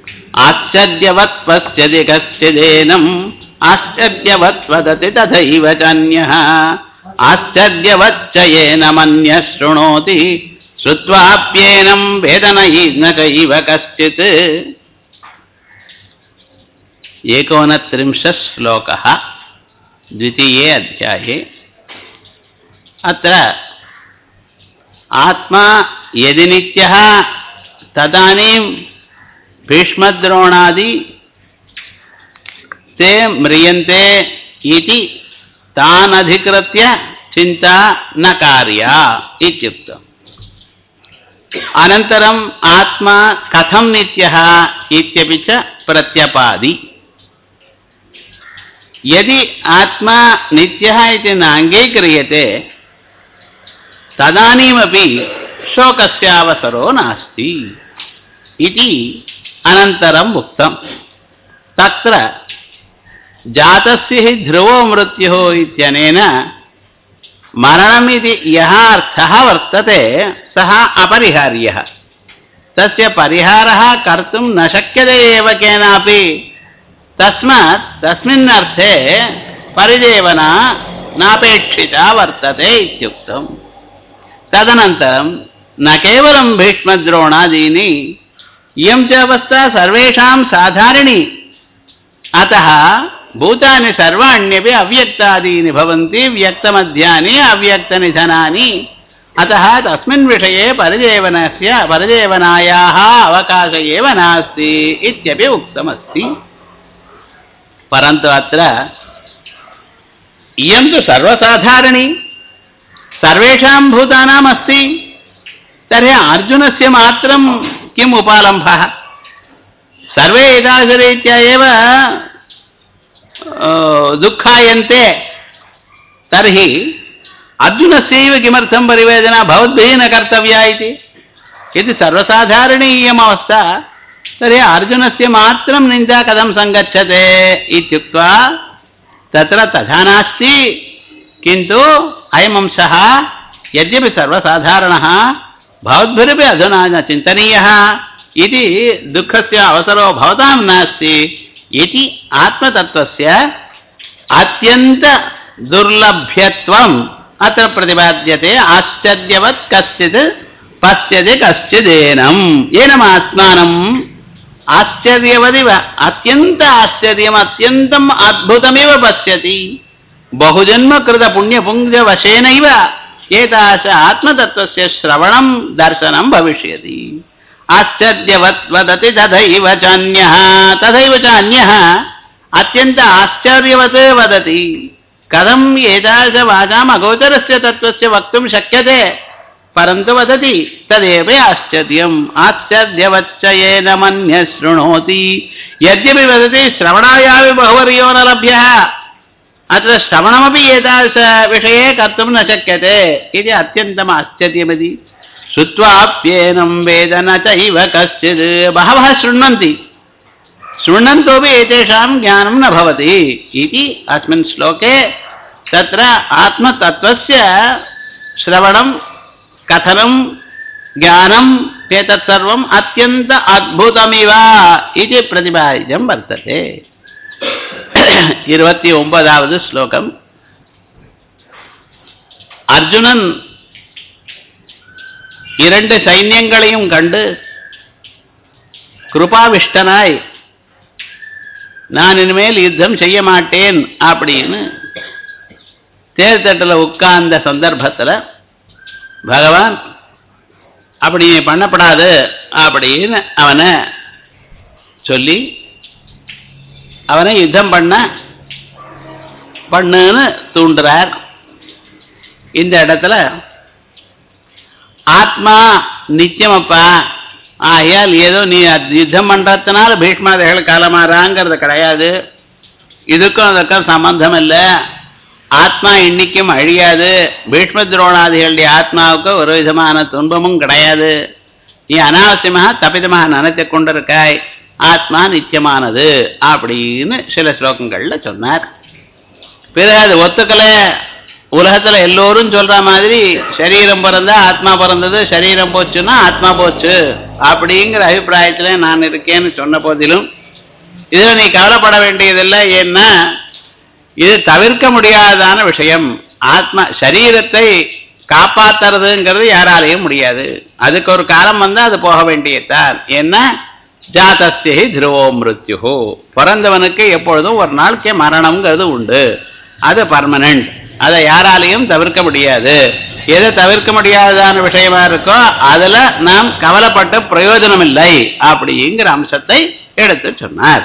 ஆச்சரியவத் பசியதி கச்சிதேனம் ஆச்சரியவத் வததி ததைவ சான்யः ஆச்சரியவச்சயேன மன்ய शृणोति श्रुत्वाप्येनं वेदनैर्नकैव कश्चित् एकोनत्रिंशः श्लोकः द्वितीये अध्याये अत्र आत्मा यदि नित्यः तदानीं भीष्मद्रोणादि ते म्रियन्ते इति तान् अधिकृत्य चिन्ता न कार्या इत्युक्तम् अनन्तरम् आत्मा कथं नित्यः इत्यपि च प्रत्यपादि यदि आत्मा नित्यः इति नाङ्गीक्रियते तदानीमपि शोकस्य अवसरो नास्ति इति अनन्तरम् उक्तम् तत्र जातस्य हि ध्रुवो मृत्युः इत्यनेन मरणमिति यः अर्थः वर्तते सः अपरिहार्यः तस्य परिहारः कर्तुं न शक्यते एव केनापि तस्मात् तस्मिन् अर्थे परिदेवना नापेक्षिता वर्तते इत्युक्तम् तदनन्तरं न केवलं भीष्मद्रोणादीनि इयं च अवस्था सर्वेषां साधारिणी अतः भूतानि सर्वाण्यपि अव्यक्तादीनि भवन्ति व्यक्तमध्यानि अव्यक्तनिधनानि अतः तस्मिन् विषये परिदेवनस्य परिदेवनायाः अवकाश एव नास्ति इत्यपि उक्तमस्ति परन्तु अत्र इयं तु सर्वसाधारणी सर्वेषां भूतानाम् अस्ति तर्हि अर्जुनस्य मात्रं किम् उपालम्भः सर्वे एतादृशरीत्या एव दुःखायन्ते तर्हि अर्जुनस्यैव किमर्थं परिवेदना भवद्भिः न कर्तव्या इति यदि सर्वसाधारणी इयमवस्था तर्हि अर्जुनस्य मात्रं निन्दा कथं सङ्गच्छते इत्युक्त्वा तत्र तथा नास्ति किन्तु अयमंशः यद्यपि सर्वसाधारणः भवद्भिरपि अधुना न चिन्तनीयः इति दुःखस्य अवसरो भवतां नास्ति इति आत्मतत्त्वस्य अत्यन्तदुर्लभ्यत्वम् अत्र प्रतिपाद्यते आश्चर्यवत् कश्चित् पश्यति कश्चिदेनम् एनमात्मानम् आश्चर्यवदिव अत्यन्त आश्चर्यम् अत्यन्तम् अद्भुतमिव पश्यति बहुजन्मकृतपुण्यपुञ्जवशेनैव एतादृश आत्मतत्त्वस्य श्रवणं दर्शनं भविष्यति आश्चर्यवत् वदति तथैव चान्यः तथैव चान्यः अत्यन्त आश्चर्यवत् वदति कथम् एतादृशवाचाम् अगोचरस्य तत्त्वस्य वक्तुं शक्यते परन्तु वदति तदेव आश्चर्यम् आश्चर्यवच्च येन मन्यः शृणोति यद्यपि वदति श्रवणायापि बहुवर्यो न लभ्यः अत्र श्रवणमपि एतादृशविषये कर्तुं न शक्यते इति अत्यन्तम् आश्चर्यमिति श्रुत्वाप्येनं वेद न चैव कश्चित् बहवः शृण्वन्ति शृण्वन्तोपि एतेषां ज्ञानं न भवति इति अस्मिन् श्लोके तत्र आत्मतत्त्वस्य श्रवणं कथनं ज्ञानम् एतत् सर्वम् अत्यन्त अद्भुतमिव इति प्रतिपादितं वर्तते இருபத்தி ஒன்பதாவது ஸ்லோகம் அர்ஜுனன் இரண்டு சைன்யங்களையும் கண்டு கிருபாவிஷ்டனாய் நான் இனிமேல் யுத்தம் செய்ய மாட்டேன் அப்படின்னு தேர்தட்டில் உட்கார்ந்த சந்தர்ப்பத்தில் பகவான் அப்படி பண்ணப்படாது அப்படின்னு அவனை சொல்லி அவனை யுத்தம் பண்ண பண்ணுன்னு தூண்டுறார் இந்த இடத்துல ஆத்மா நித்தியமப்பா ஆகையால் ஏதோ நீ யுத்தம் பண்றதுனால பீஷ்மாதைகள் காலமாறாங்கிறது கிடையாது இதுக்கும் அதுக்கும் சம்பந்தம் இல்லை ஆத்மா இன்னைக்கும் அழியாது பீஷ்ம துரோணாதிகளுடைய ஆத்மாவுக்கு ஒரு விதமான துன்பமும் கிடையாது நீ அனாவசியமாக தப்பிதமாக நினைத்து கொண்டிருக்காய் ஆத்மா நித்தியமானது அப்படின்னு சில ஸ்லோகங்கள்ல சொன்னார் பிறகு அது ஒத்துக்கல உலகத்துல எல்லோரும் சொல்ற மாதிரி சரீரம் பிறந்தா ஆத்மா பிறந்தது சரீரம் போச்சுன்னா ஆத்மா போச்சு அப்படிங்கிற அபிப்பிராயத்துல நான் இருக்கேன்னு சொன்ன போதிலும் இதுல நீ கவலைப்பட வேண்டியதில்லை ஏன்னா இது தவிர்க்க முடியாததான விஷயம் ஆத்மா சரீரத்தை காப்பாத்துறதுங்கிறது யாராலையும் முடியாது அதுக்கு ஒரு காலம் வந்தா அது போக வேண்டியதுதான் ஏன்னா ஜாதஸ்தி துருவோ மிருத்யு பிறந்தவனுக்கு எப்பொழுதும் ஒரு நாளைக்கு மரணம்ங்கிறது உண்டு அது பர்மனன்ட் அதை யாராலையும் தவிர்க்க முடியாது எதை தவிர்க்க முடியாததான விஷயமா இருக்கோ அதுல நாம் கவலைப்பட்ட பிரயோஜனம் இல்லை அப்படிங்கிற அம்சத்தை எடுத்து சொன்னார்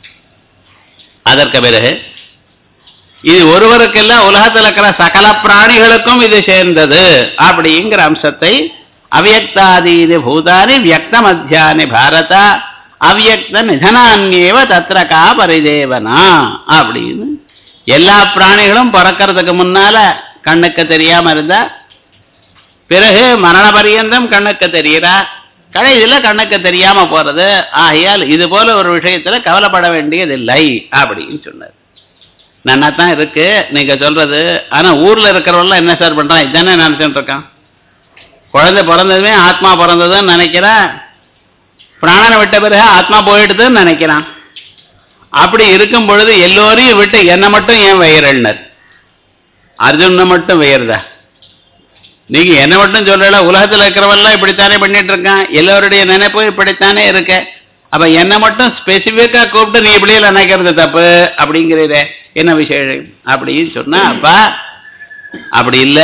அதற்கு பிறகு இது ஒருவருக்கல்ல உலகத்தில் இருக்கிற சகல பிராணிகளுக்கும் இது சேர்ந்தது அப்படிங்கிற அம்சத்தை அவ்யக்தாதீதி பூதானி வியக்த மத்தியானி பாரத அவ்யக்த நிதனான்யேவ தத்ரகா பரிதேவனா அப்படின்னு எல்லா பிராணிகளும் பிறக்கிறதுக்கு முன்னால கண்ணுக்கு தெரியாம இருந்தா பிறகு மரண பரியந்தம் கண்ணுக்கு தெரிகிறா கடைசியில கண்ணுக்கு தெரியாம போறது ஆகையால் இது போல ஒரு விஷயத்துல கவலைப்பட வேண்டியதில்லை அப்படின்னு சொன்னார் நன்னா தான் இருக்கு நீங்க சொல்றது ஆனா ஊர்ல இருக்கிறவங்க என்ன சார் பண்றான் இதானே நினைச்சுட்டு இருக்கான் குழந்தை பிறந்ததுமே ஆத்மா பிறந்ததுன்னு நினைக்கிறான் பிராணனை விட்ட பிறகு ஆத்மா போயிடுதுன்னு நினைக்கிறான் அப்படி இருக்கும் பொழுது எல்லோரையும் விட்டு என்னை மட்டும் ஏன் வயிறனர் அர்ஜுனை மட்டும் வயிறுதா நீங்க என்ன மட்டும் சொல்லல உலகத்துல இருக்கிறவெல்லாம் இப்படித்தானே பண்ணிட்டு இருக்கான் எல்லோருடைய நினைப்பு இப்படித்தானே இருக்க அப்ப என்ன மட்டும் ஸ்பெசிபிக்கா கூப்பிட்டு நீ இப்படியே நினைக்கிறது தப்பு அப்படிங்கிறதே என்ன விசேஷம் அப்படின்னு சொன்னா அப்பா அப்படி இல்ல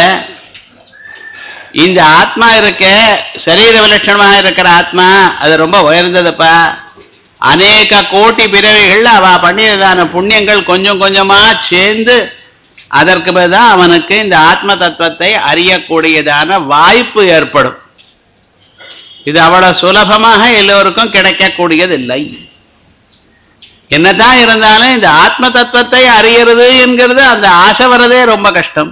இந்த ஆத்மா இருக்க சரீர விலட்சணமாக இருக்கிற ஆத்மா அது ரொம்ப உயர்ந்ததுப்பா அநேக கோட்டி பிறவிகள் அவ பண்ணியதான புண்ணியங்கள் கொஞ்சம் கொஞ்சமா சேர்ந்து அதற்கு பிறகுதான் அவனுக்கு இந்த ஆத்ம தத்துவத்தை அறியக்கூடியதான வாய்ப்பு ஏற்படும் இது அவ்வளவு சுலபமாக எல்லோருக்கும் கிடைக்கக்கூடியதில்லை என்னதான் இருந்தாலும் இந்த ஆத்ம தத்துவத்தை அறியறது என்கிறது அந்த ஆசை வரதே ரொம்ப கஷ்டம்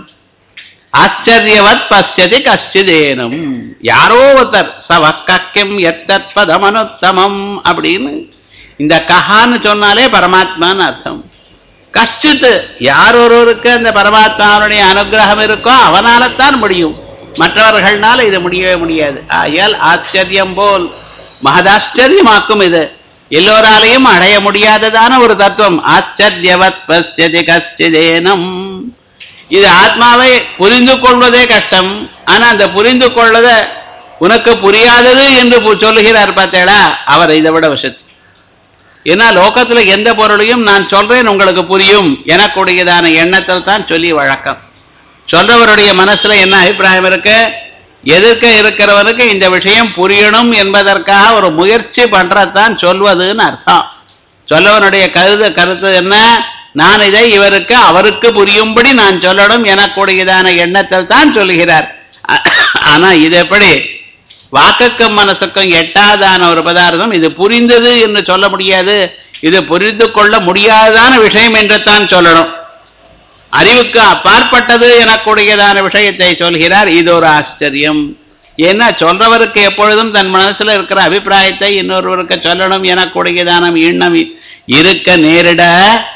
ஆச்சரியவத் பசியதி கஷ்டிதேனும் யாரோ ஒருத்தர் சவக்கம் எத்தத் பதமனுத்தமம் அப்படின்னு இந்த கஹான்னு சொன்னாலே பரமாத்மான்னு அர்த்தம் கஷ்டித்து யார் ஒருவருக்கு அந்த பரமாத்மாவுடைய அனுகிரகம் இருக்கோ அவனால்தான் முடியும் மற்றவர்கள்னால இது முடியவே முடியாது ஆகையால் ஆச்சரியம் போல் மகதாச்சரியமாக்கும் இது எல்லோராலையும் அடைய முடியாததான ஒரு தத்துவம் ஆச்சரியவத் பசியதி கஷ்டிதேனம் இது ஆத்மாவை புரிந்து கொள்வதே கஷ்டம் ஆனா அந்த புரிந்து கொள்வத உனக்கு புரியாதது என்று பு- சொல்லுகிறார் பார்த்தேடா அவர் இதை விட வசதி ஏன்னா லோகத்துல எந்த பொருளையும் நான் சொல்றேன் உங்களுக்கு புரியும் எனக்குடையதான எண்ணத்தில் தான் சொல்லி வழக்கம் சொல்றவருடைய மனசுல என்ன அபிப்பிராயம் இருக்கு எதிர்க்க இருக்கிறவனுக்கு இந்த விஷயம் புரியணும் என்பதற்காக ஒரு முயற்சி பண்றதான் சொல்வதுன்னு அர்த்தம் சொல்லவனுடைய கருது கருத்து என்ன நான் இதை இவருக்கு அவருக்கு புரியும்படி நான் சொல்லணும் எனக்குடையதான எண்ணத்தில் தான் சொல்லுகிறார் ஆனா இது எப்படி வாக்குக்கும் மனசுக்கும் எட்டாதான ஒரு பதார்த்தம் இது புரிந்தது என்று சொல்ல முடியாது இது புரிந்து கொள்ள முடியாததான விஷயம் என்று தான் சொல்லணும் அறிவுக்கு அப்பாற்பட்டது எனக்கூடியதான விஷயத்தை சொல்கிறார் இது ஒரு ஆச்சரியம் ஏன்னா சொல்றவருக்கு எப்பொழுதும் தன் மனசுல இருக்கிற அபிப்பிராயத்தை இன்னொருவருக்கு சொல்லணும் எனக்கூடியதான எண்ணம் இருக்க நேரிட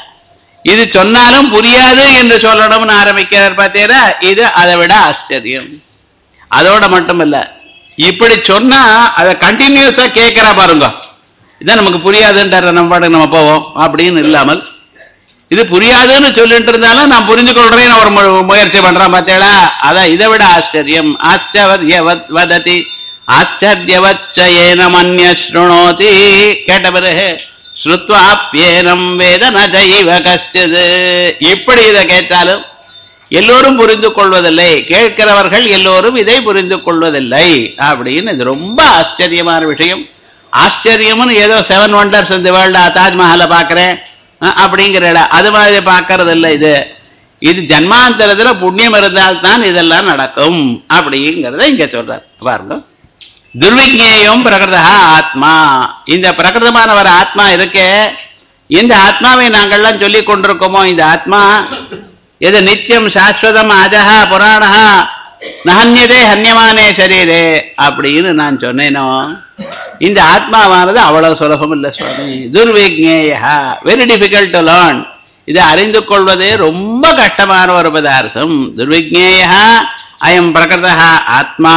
இது சொன்னாலும் புரியாது என்று சொல்லணும்னு ஆரம்பிக்கிறார் பார்த்தீங்களா இது அதை விட ஆச்சரியம் அதோட மட்டும் இல்ல இப்படி சொன்னா அதை கண்டினியூஸா கேட்கிறா பாருங்க இதான் நமக்கு புரியாதுன்றார நம்ம பாட்டுக்கு நம்ம போவோம் அப்படின்னு இல்லாமல் இது புரியாதுன்னு சொல்லிட்டு இருந்தாலும் நான் புரிஞ்சு கொள்றேன்னு ஒரு மு- முயற்சி பண்றான் பார்த்தேளா அதான் இதை விட ஆச்சரியம் ஆச்சரியவத் வததி ஆச்சரியவச்ச ஏன மன்ய ஸ்ருணோதி கேட்ட பிறகு ஸ்ருத்வாப்பியேனம் வேத நஜைவ கஷ்டது இப்படி இதை கேட்டாலும் எல்லோரும் புரிந்து கொள்வதில்லை கேட்கிறவர்கள் எல்லோரும் இதை புரிந்து கொள்வதில்லை அப்படின்னு இது ரொம்ப ஆச்சரியமான விஷயம் ஆச்சரியம்னு ஏதோ செவன் ஒண்டர்ஸ் இந்த வேர்ல்டு தாஜ்மஹாலை பார்க்கிறேன் அஹ், அப்படிங்கிற இடம் அது மாதிரி பார்க்கறது இல்லை இது இது ஜன்மாந்தரத்துல புண்ணியம் இருந்தால்தான் இதெல்லாம் நடக்கும் அப்படிங்கிறத இங்க சொல்றார் பாருங்க துர்விஜேயம் பிரகிருதா ஆத்மா இந்த பிரகிருதமான ஒரு ஆத்மா இருக்கே இந்த ஆத்மாவை நாங்கள்லாம் சொல்லிக் கொண்டிருக்கோமோ இந்த ஆத்மா எது நித்தியம் சாஸ்வதம் அஜஹா புராணஹா நஹன்யதே ஹன்யமானே சரீரே அப்படின்னு நான் சொன்னேனோ இந்த ஆத்மாவானது அவ்வளவு சுலபம் இல்லை சுவாமி துர்விக்னேயா வெரி டிஃபிகல்ட் டு லேர்ன் இதை அறிந்து கொள்வதே ரொம்ப கஷ்டமான ஒரு பதார்த்தம் துர்விஜேய அயம் பிரகிருத ஆத்மா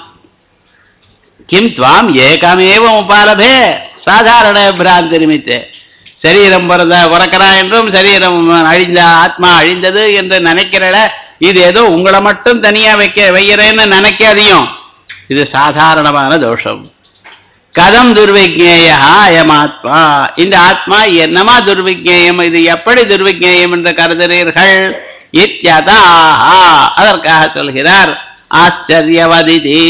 கிம் துவாம் ஏகமேவ உபாலபே சாதாரண பிராந்தி நிமித்தே சரீரம் பிறந்த பிறக்கிறா என்றும் சரீரம் அழிந்த ஆத்மா அழிந்தது என்று நினைக்கிறட இது ஏதோ உங்களை மட்டும் தனியா வைக்க வைக்கிறேன்னு நினைக்காதையும் இது சாதாரணமான தோஷம் கதம் துர்விஜேயா அயம் ஆத்மா இந்த ஆத்மா என்னமா துர்விஜேயம் இது எப்படி துர்விஜேயம் என்று கருதுகிறீர்கள் இத்தியதா அதற்காக சொல்கிறார் ஆச்சரியவதிதி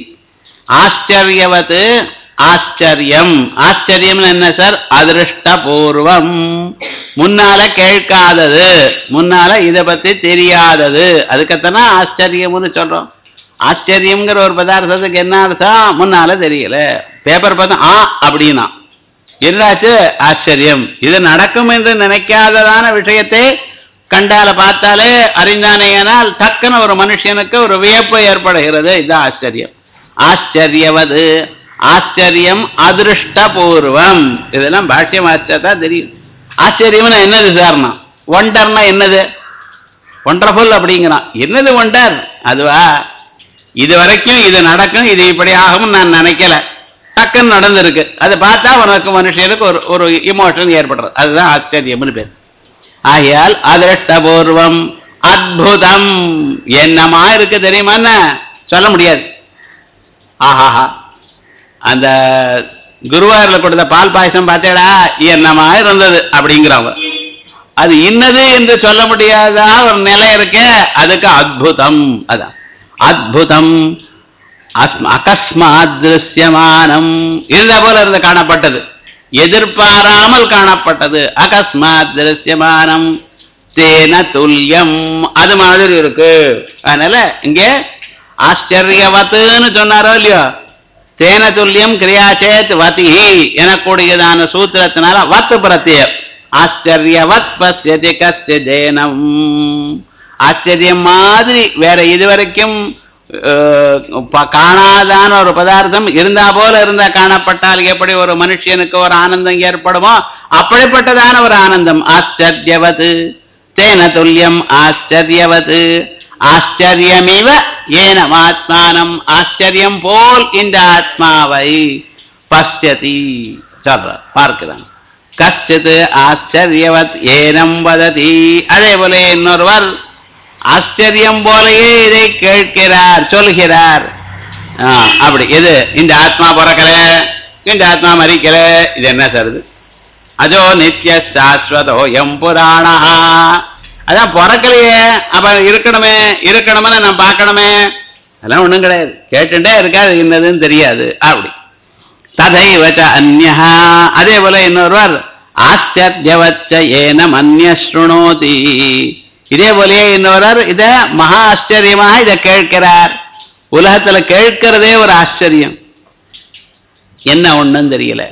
ஆச்சரியவத் ஆச்சரியம் ஆச்சரியம் என்ன சார் அதிருஷ்டபூர்வம் முன்னால கேட்காதது முன்னால இத பத்தி தெரியாதது அதுக்கத்தானே ஆச்சரியம்னு சொல்றோம் ஆச்சரியம்ங்கிற ஒரு பதார்த்தத்துக்கு என்ன அர்த்தம் முன்னால தெரியல பேப்பர் பார்த்தா ஆ அப்படின்னா என்னாச்சு ஆச்சரியம் இது நடக்கும் என்று நினைக்காததான விஷயத்தை கண்டால பார்த்தாலே அறிந்தானேயானால் டக்குன்னு ஒரு மனுஷனுக்கு ஒரு வியப்பு ஏற்படுகிறது இதுதான் ஆச்சரியம் ஆச்சரியவது ஆச்சரியம் அதிருஷ்டபூர்வம் இதெல்லாம் பாஷ்யம் தான் தெரியும் ஆச்சரியம்னா என்னது சார்னா ஒண்டர்னா என்னது ஒண்டர்ஃபுல் அப்படிங்கிறான் என்னது ஒண்டர் அதுவா இது வரைக்கும் இது நடக்கும் இது இப்படி ஆகும் நான் நினைக்கல டக்குன்னு நடந்திருக்கு அதை பார்த்தா உனக்கு மனுஷனுக்கு ஒரு ஒரு இமோஷன் ஏற்படுறது அதுதான் ஆச்சரியம்னு பேர் ஆகையால் அதிருஷ்டபூர்வம் அத்புதம் என்னமா இருக்கு தெரியுமா என்ன சொல்ல முடியாது ஆஹாஹா அந்த குருவாயூர்ல கொடுத்த பால் பாயசம் பார்த்தேடா என்னமா இருந்தது அப்படிங்கிறவங்க அது இன்னது என்று சொல்ல முடியாதா ஒரு நிலை இருக்கே அதுக்கு அத்புதம் அதான் அத்புதம் அஸ்ம அகஸ்மாத் திருஷ்யமானம் இருந்த போல இருந்து காணப்பட்டது எதிர்பாராமல் காணப்பட்டது அகஸ்மாத் திருஷ்யமானம் தேன துல்லியம் அது மாதிரி இருக்கு அதனால இங்கே ஆச்சரியவத்துன்னு சொன்னாரோ இல்லையோ தேன துல்லியம் கிரியாச்சேத் வதி எனக்கூடியதான சூத்திரத்தினால வத்து பிரத்யம் ஆச்சரியவத் பசியதி கஸ்ய தேனம் ஆச்சரியம் மாதிரி வேற இதுவரைக்கும் அஹ், ப- காணாதான ஒரு பதார்த்தம் இருந்தா போல இருந்தா காணப்பட்டால் எப்படி ஒரு மனுஷனுக்கு ஒரு ஆனந்தம் ஏற்படுமோ அப்படிப்பட்டதான ஒரு ஆனந்தம் ஆச்சரியவது தேன துல்லியம் ஆச்சரியவது ஆச்சரியமிவ ஏனமாத்மானம் ஆச்சரியம் போல் இந்த ஆத்மாவை பசியதி சொல்ற பார்க்கிறான் கச்சித் ஆச்சரியவத் ஏனம் வததி அதே போல இன்னொருவர் ஆச்சரியம் போலயே இதை கேட்கிறார் சொல்கிறார் ஆ, அப்படி எது இந்த ஆத்மா பிறக்கல இந்த ஆத்மா மறிக்கல இது என்ன சார் இது அதோ நித்திய சாஸ்வதோ எம் புராணா அதான் பிறக்கலையே அப்ப இருக்கணுமே இருக்கணுமே நான் பார்க்கணுமே அதெல்லாம் ஒண்ணும் கிடையாது கேட்டுட்டே இருக்காது என்னதுன்னு தெரியாது அப்படி ததைவச்ச அந்யா அதே போல இன்னொருவர் ஆச்சரியவச்ச ஏனம் அந்நிய ஸ்ருணோதி இதே போலயே இன்னொருவர் இத மகா ஆச்சரியமாக இதை கேட்கிறார் உலகத்துல கேட்கிறதே ஒரு ஆச்சரியம் என்ன ஒண்ணும் தெரியல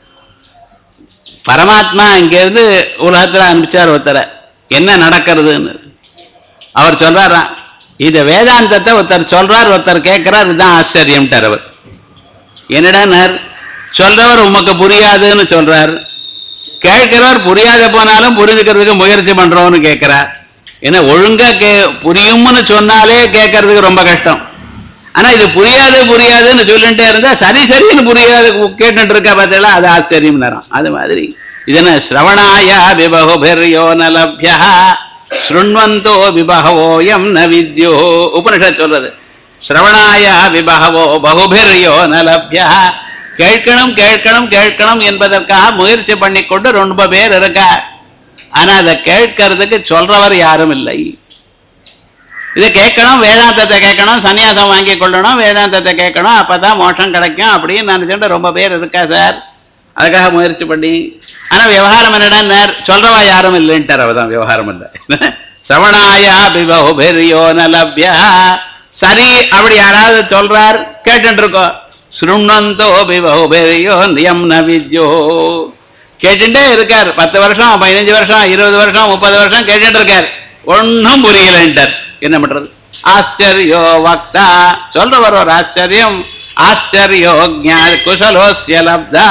பரமாத்மா இங்கிருந்து உலகத்துல அனுப்பிச்சார் ஒருத்தரை என்ன நடக்கிறதுன்னு அவர் சொல்றாராம் இது வேதாந்தத்தை ஒருத்தர் சொல்றார் ஒருத்தர் கேட்கிறார் இதுதான் ஆச்சரியம்ட்டார் அவர் என்னடான்னார் சொல்றவர் உமக்கு புரியாதுன்னு சொல்றார் கேட்கிறவர் புரியாத போனாலும் புரிஞ்சுக்கிறதுக்கு முயற்சி பண்றோம்னு கேட்கிறார் ஏன்னா ஒழுங்கா கே புரியும்னு சொன்னாலே கேட்கறதுக்கு ரொம்ப கஷ்டம் ஆனா இது புரியாது புரியாதுன்னு சொல்லிட்டே இருந்தா சரி சரின்னு புரியாது கேட்டுட்டு இருக்கா பார்த்தீங்களா அது ஆச்சரியம் நேரம் அது மாதிரி இதன சிரவணாய விபகுபிர்யோ நலபியா ஸ்ருண்வந்தோ விபகவோயம் ந வித்யோ உபனிஷத் சொல்றது சிரவணாய விபகவோ பகுபிர்யோ நலபியா கேட்கணும் கேட்கணும் கேட்கணும் என்பதற்காக முயற்சி பண்ணிக்கொண்டு ரொம்ப பேர் இருக்கா ஆனா அதை கேட்கறதுக்கு சொல்றவர் யாரும் இல்லை இதை கேட்கணும் வேதாந்தத்தை கேட்கணும் சன்னியாசம் வாங்கி கொள்ளணும் வேதாந்தத்தை கேட்கணும் அப்பதான் மோட்சம் கிடைக்கும் அப்படின்னு நினைச்சுட்டு ரொம்ப பேர் இருக்கா சார் அதுக்காக முயற்சி பண்ணி ஆனா விவகாரம் என்னடா சொல்றவா யாரும் இல்லைன்ட்டார் அவதான் விவகாரம் இல்லை சவணாயா பிபகுபெரியோ நலபியா சரி அப்படி யாராவது சொல்றார் கேட்டுட்டு இருக்கோம் சுருண்ணந்தோ பிபகுபெரியோ நியம் ந வித்யோ கேட்டுட்டே இருக்கார் பத்து வருஷம் பதினஞ்சு வருஷம் இருபது வருஷம் முப்பது வருஷம் கேட்டுட்டு இருக்கார் ஒன்னும் புரியலன்ட்டார் என்ன பண்றது ஆச்சரியோ வக்தா சொல்றவர் ஒரு ஆச்சரியம் ஆச்சரியோ ஜா குசலோசிய லப்தா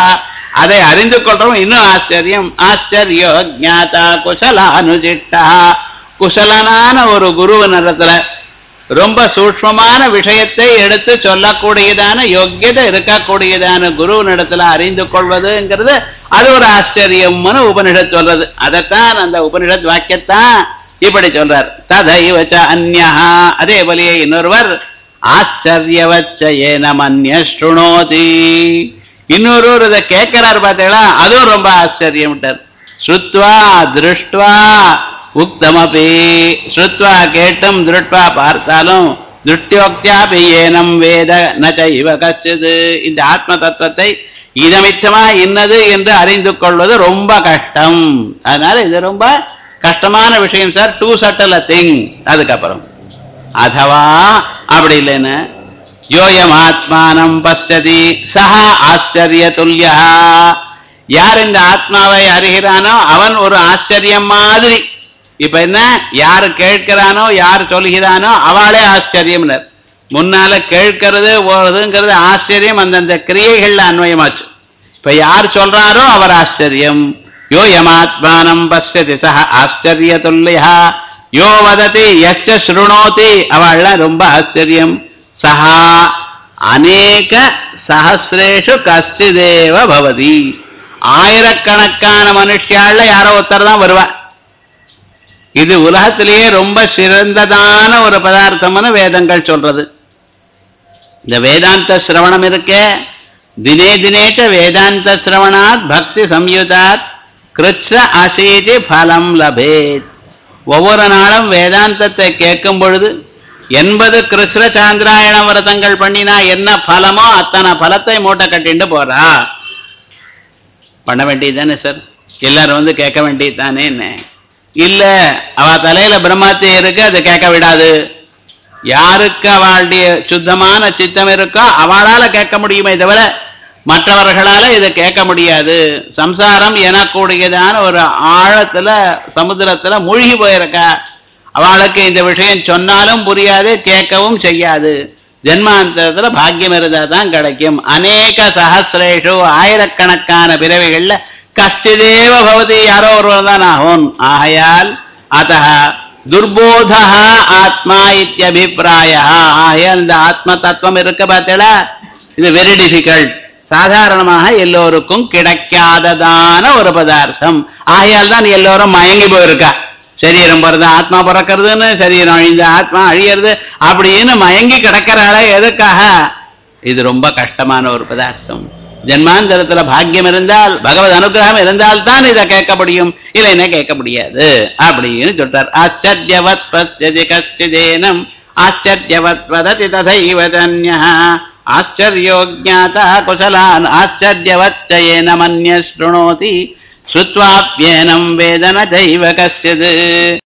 அதை அறிந்து கொள்றவன் இன்னும் ஆச்சரியம் ஆச்சரியோ ஜாதா குசலானுஜிட்டா குசலனான ஒரு குருவனிடத்துல ரொம்ப சூக்ஷ்மமான விஷயத்தை எடுத்து சொல்லக்கூடியதான யோக்கியதை இருக்கக்கூடியதான குருவனிடத்துல அறிந்து கொள்வதுங்கிறது அது ஒரு ஆச்சரியம்னு உபனிஷத் சொல்றது அதைத்தான் அந்த உபனிஷத் வாக்கியத்தான் இப்படி சொல்றார் ததைவச்ச அந்யா அதே போலயே இன்னொருவர் ஆச்சரியவச்ச ஏனமன்ய ஸ்ருணோதி இன்னொருவர் இதை கேட்கிறார் பார்த்தீங்களா அதுவும் ரொம்ப ஆச்சரியம்ட்டார் ஸ்ருத்வா திருஷ்டுவா உக்தமபி ஸ்ருத்வா கேட்டும் திருட்வா பார்த்தாலும் திருஷ்டியோக்தியாபி ஏனம் வேத நச்ச இவ கச்சது இந்த ஆத்ம தத்துவத்தை இதமித்தமா இன்னது என்று அறிந்து கொள்வது ரொம்ப கஷ்டம் அதனால இது ரொம்ப கஷ்டமான விஷயம் சார் டூ சட்டல் திங் அதுக்கப்புறம் அதவா அப்படி இல்லைன்னு யோயம் ஆத்மானம் பஸ்யதி சஹா ஆச்சரிய துல்லியா யார் இந்த ஆத்மாவை அறிகிறானோ அவன் ஒரு ஆச்சரியம் மாதிரி இப்ப என்ன யார் கேட்கிறானோ யார் சொல்கிறானோ அவளே ஆச்சரியம்னர் முன்னால கேட்கிறது ஓடுதுங்கிறது ஆச்சரியம் அந்தந்த கிரியைகள்ல அன்வயமாச்சு இப்ப யார் சொல்றாரோ அவர் ஆச்சரியம் யோ யமாத்மானம் பசியதி சஹ ஆச்சரிய துல்லியா யோ வததி எச்ச ஸ்ருணோதி அவள்லாம் ரொம்ப ஆச்சரியம் சஹா அநேக சஹசிரேஷு கஷ்டிதேவ பவதி ஆயிரக்கணக்கான மனுஷியால யாரோ ஒருத்தர் தான் வருவா இது உலகத்திலேயே ரொம்ப சிறந்ததான ஒரு பதார்த்தம்னு வேதங்கள் சொல்றது இந்த வேதாந்த சிரவணம் இருக்கே தினே தினேச்ச வேதாந்த சிரவணாத் பக்தி சம்யுதாத் கிருஷ்ண அசீதி பலம் லபேத் ஒவ்வொரு நாளும் வேதாந்தத்தை கேட்கும் பொழுது எண்பது கிருஷ்ண சாந்திராயண விரதங்கள் பண்ணினா என்ன பலமோ அத்தனை பலத்தை மூட்டை கட்டிட்டு போறா பண்ண வேண்டியதுதானே சார் எல்லாரும் வந்து கேட்க வேண்டியது தானே என்ன இல்ல அவ தலையில பிரம்மாத்தி இருக்கு அதை கேட்க விடாது யாருக்கு அவளுடைய சுத்தமான சித்தம் இருக்கோ அவளால கேட்க முடியுமே தவிர மற்றவர்களால இதை கேட்க முடியாது சம்சாரம் எனக்கூடியதான ஒரு ஆழத்துல சமுத்திரத்துல மூழ்கி போயிருக்கா அவளுக்கு இந்த விஷயம் சொன்னாலும் புரியாது கேட்கவும் செய்யாது ஜென்மாந்தரத்துல பாக்கியம் இருந்தா தான் கிடைக்கும் அநேக சஹசிரேஷு ஆயிரக்கணக்கான பிறவிகள்ல கஷ்டிதேவ பவதி யாரோ ஒருவர் தான் ஆகும் ஆகையால் அத்த துர்போத ஆத்மா இத்தியபிப்பிராய ஆகையால் இந்த ஆத்ம தத்துவம் இருக்க பார்த்தீங்களா இது வெரி டிஃபிகல்ட் சாதாரணமாக எல்லோருக்கும் கிடைக்காததான ஒரு பதார்த்தம் ஆகையால் தான் எல்லோரும் மயங்கி போயிருக்கா சரீரம் பிறந்த ஆத்மா பிறக்கிறதுன்னு சரீரம் அழிந்த ஆத்மா அழியிறது அப்படின்னு மயங்கி கிடக்கிறாள எதுக்காக இது ரொம்ப கஷ்டமான ஒரு பதார்த்தம் ஜென்மாந்தரத்துல பாக்கியம் இருந்தால் பகவத் அனுகிரகம் இருந்தால் தான் இதை கேட்க முடியும் இல்லைன்னா கேட்க முடியாது அப்படின்னு சொல்றார் ஆச்சரியவத் பசியதி கஷ்டிதேனம் ஆச்சரியவத் வததி ததைவ தன்யா ஆச்சரியோ ஜாதா குசலான் ஆச்சரியவச்சயேன மன்ய ஸ்ருணோதி ஸ்ருத்வாப்யேனம் வேதன தெய்வ கசியது